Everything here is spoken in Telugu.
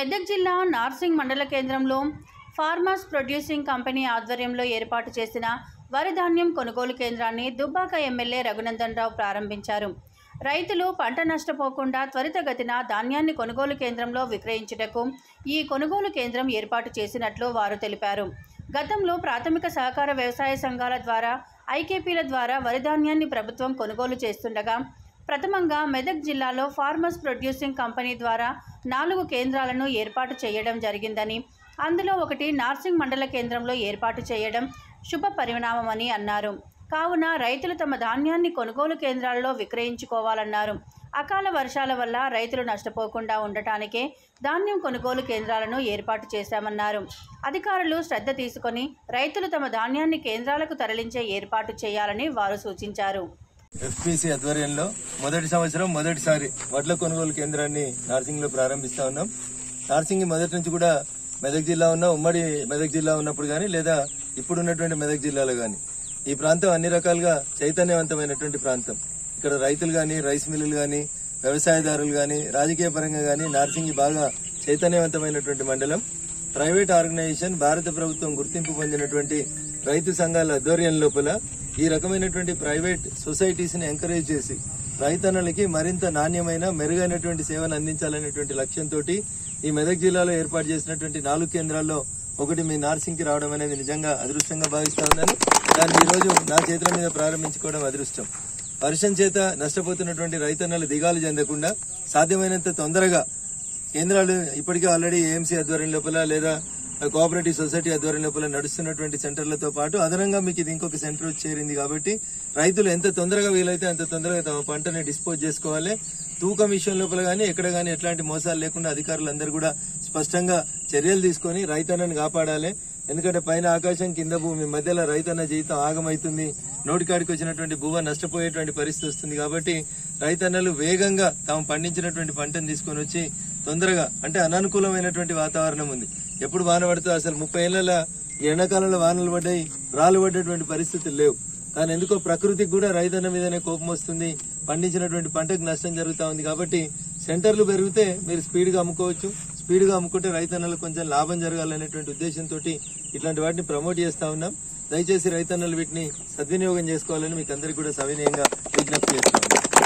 మెదక్ జిల్లా నార్సింగ్ మండల కేంద్రంలో ఫార్మర్స్ ప్రొడ్యూసింగ్ కంపెనీ ఆధ్వర్యంలో ఏర్పాటు చేసిన వరి ధాన్యం కొనుగోలు కేంద్రాన్ని దుబ్బాక ఎమ్మెల్యే రఘునందన్ రావు ప్రారంభించారు రైతులు పంట నష్టపోకుండా త్వరితగతిన ధాన్యాన్ని కొనుగోలు కేంద్రంలో విక్రయించుటకు ఈ కొనుగోలు కేంద్రం ఏర్పాటు చేసినట్లు వారు తెలిపారు గతంలో ప్రాథమిక సహకార వ్యవసాయ సంఘాల ద్వారా ఐకేపీల ద్వారా వరి ధాన్యాన్ని ప్రభుత్వం కొనుగోలు చేస్తుండగా ప్రథమంగా మెదక్ జిల్లాలో ఫార్మర్స్ ప్రొడ్యూసింగ్ కంపెనీ ద్వారా నాలుగు కేంద్రాలను ఏర్పాటు చేయడం జరిగిందని అందులో ఒకటి నార్సింగ్ మండల కేంద్రంలో ఏర్పాటు చేయడం శుభ పరిణామమని అన్నారు కావున రైతులు తమ ధాన్యాన్ని కొనుగోలు కేంద్రాల్లో విక్రయించుకోవాలన్నారు అకాల వర్షాల వల్ల రైతులు నష్టపోకుండా ఉండటానికే ధాన్యం కొనుగోలు కేంద్రాలను ఏర్పాటు చేశామన్నారు అధికారులు శ్రద్ధ తీసుకొని రైతులు తమ ధాన్యాన్ని కేంద్రాలకు తరలించే ఏర్పాటు చేయాలని వారు సూచించారు ఎఫ్పిసి ఆధ్వర్యంలో మొదటి సంవత్సరం మొదటిసారి వడ్ల కొనుగోలు కేంద్రాన్ని నార్సింగ్ లో ప్రారంభిస్తా ఉన్నాం నార్సింగ్ మొదటి నుంచి కూడా మెదక్ జిల్లా ఉన్న ఉమ్మడి మెదక్ జిల్లా ఉన్నప్పుడు గానీ లేదా ఇప్పుడున్నటువంటి మెదక్ జిల్లాలో గాని ఈ ప్రాంతం అన్ని రకాలుగా చైతన్యవంతమైనటువంటి ప్రాంతం ఇక్కడ రైతులు గాని రైస్ మిల్లులు గాని వ్యవసాయదారులు గాని రాజకీయ పరంగా గాని నార్సింగి బాగా చైతన్యవంతమైనటువంటి మండలం ప్రైవేట్ ఆర్గనైజేషన్ భారత ప్రభుత్వం గుర్తింపు పొందినటువంటి రైతు సంఘాల ఆధ్వర్యం లోపల ఈ రకమైనటువంటి ప్రైవేట్ సొసైటీస్ ని ఎంకరేజ్ చేసి రైతన్నలకి మరింత నాణ్యమైన మెరుగైనటువంటి సేవలు అందించాలనేటువంటి లక్ష్యంతో ఈ మెదక్ జిల్లాలో ఏర్పాటు చేసినటువంటి నాలుగు కేంద్రాల్లో ఒకటి మీ నార్సింగ్ కి రావడం అనేది నిజంగా అదృష్టంగా భావిస్తా ఉన్నాను దాన్ని ఈ రోజు నా చేతుల మీద ప్రారంభించుకోవడం అదృష్టం వర్షం చేత నష్టపోతున్నటువంటి రైతన్నలు దిగాలు చెందకుండా సాధ్యమైనంత తొందరగా కేంద్రాలు ఇప్పటికే ఆల్రెడీ ఏఎంసీ ఆధ్వర్యం లోపల లేదా కోఆపరేటివ్ సొసైటీ ఆధ్వర్యం లోపల నడుస్తున్నటువంటి సెంటర్లతో పాటు అదనంగా మీకు ఇది ఇంకొక సెంటర్ వచ్చి చేరింది కాబట్టి రైతులు ఎంత తొందరగా వీలైతే అంత తొందరగా తమ పంటని డిస్పోజ్ చేసుకోవాలి తూకం విషయం లోపల గానీ ఎక్కడ గానీ ఎట్లాంటి మోసాలు లేకుండా అధికారులందరూ కూడా స్పష్టంగా చర్యలు తీసుకొని రైతన్నను కాపాడాలి ఎందుకంటే పైన ఆకాశం కింద భూమి మధ్యలో రైతన్న జీవితం ఆగమైతుంది నోటికాడికి వచ్చినటువంటి భూవ నష్టపోయేటువంటి పరిస్థితి వస్తుంది కాబట్టి రైతన్నలు వేగంగా తాము పండించినటువంటి పంటను తీసుకొని వచ్చి తొందరగా అంటే అననుకూలమైనటువంటి వాతావరణం ఉంది ఎప్పుడు వాన పడుతుందో అసలు ముప్పై ఏళ్ల ఎండాకాలంలో వానలు పడ్డాయి రాళ్ళు పడ్డటువంటి పరిస్థితులు లేవు కానీ ఎందుకో ప్రకృతికి కూడా రైతన్న మీదనే కోపం వస్తుంది పండించినటువంటి పంటకు నష్టం జరుగుతా ఉంది కాబట్టి సెంటర్లు పెరిగితే మీరు స్పీడ్ గా అమ్ముకోవచ్చు స్పీడ్ గా అమ్ముకుంటే రైతన్నలకు కొంచెం లాభం జరగాలనేటువంటి ఉద్దేశంతో ఇట్లాంటి వాటిని ప్రమోట్ చేస్తా ఉన్నాం దయచేసి రైతన్నలు వీటిని సద్వినియోగం చేసుకోవాలని మీకు అందరికీ కూడా సవినయంగా విజ్ఞప్తి చేస్తాం